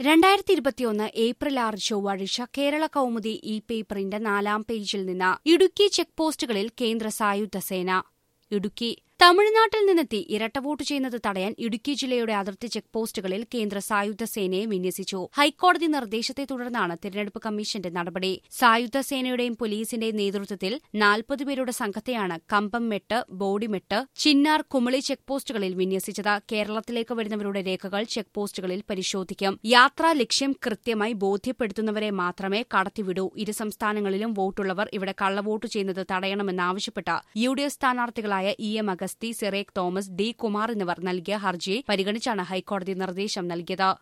രണ്ടായിരത്തി ഇരുപത്തിയൊന്ന് ഏപ്രിൽ ആറ് ചൊവ്വാഴ്ച കേരള കൗമുദി ഇ പേപ്പറിന്റെ നാലാം പേജിൽ നിന്ന് ഇടുക്കി ചെക്ക് പോസ്റ്റുകളിൽ കേന്ദ്ര സായുധ സേന ഇടുക്കി തമിഴ്നാട്ടിൽ നിന്നെത്തി ഇരട്ട വോട്ട് ചെയ്യുന്നത് തടയാൻ ഇടുക്കി ജില്ലയുടെ അതിർത്തി ചെക്ക് പോസ്റ്റുകളിൽ കേന്ദ്ര സായുധ സേനയെ വിന്യസിച്ചു ഹൈക്കോടതി നിർദ്ദേശത്തെ തുടർന്നാണ് തിരഞ്ഞെടുപ്പ് കമ്മീഷന്റെ നടപടി സായുധ സേനയുടെയും പോലീസിന്റെയും നേതൃത്വത്തിൽ നാൽപ്പത് പേരുടെ സംഘത്തെയാണ് കമ്പംമെട്ട് ബോഡിമെട്ട് ചിന്നാർ കുമളി ചെക്ക് പോസ്റ്റുകളിൽ വിന്യസിച്ചത് കേരളത്തിലേക്ക് വരുന്നവരുടെ രേഖകൾ ചെക്ക് പോസ്റ്റുകളിൽ പരിശോധിക്കും യാത്രാ ലക്ഷ്യം കൃത്യമായി ബോധ്യപ്പെടുത്തുന്നവരെ മാത്രമേ കടത്തിവിടൂ ഇരു സംസ്ഥാനങ്ങളിലും വോട്ടുള്ളവർ ഇവിടെ കള്ളവോട്ട് ചെയ്യുന്നത് തടയണമെന്നാവശ്യപ്പെട്ട് യു ഡി എഫ് സ്ഥാനാർത്ഥികളായ E M Agasthi Cyriac Thomas D Kumar എന്നിവർ നൽകിയ ഹർജി പരിഗണിച്ചാണ് ഹൈക്കോടതി നിർദ്ദേശം നൽകിയത്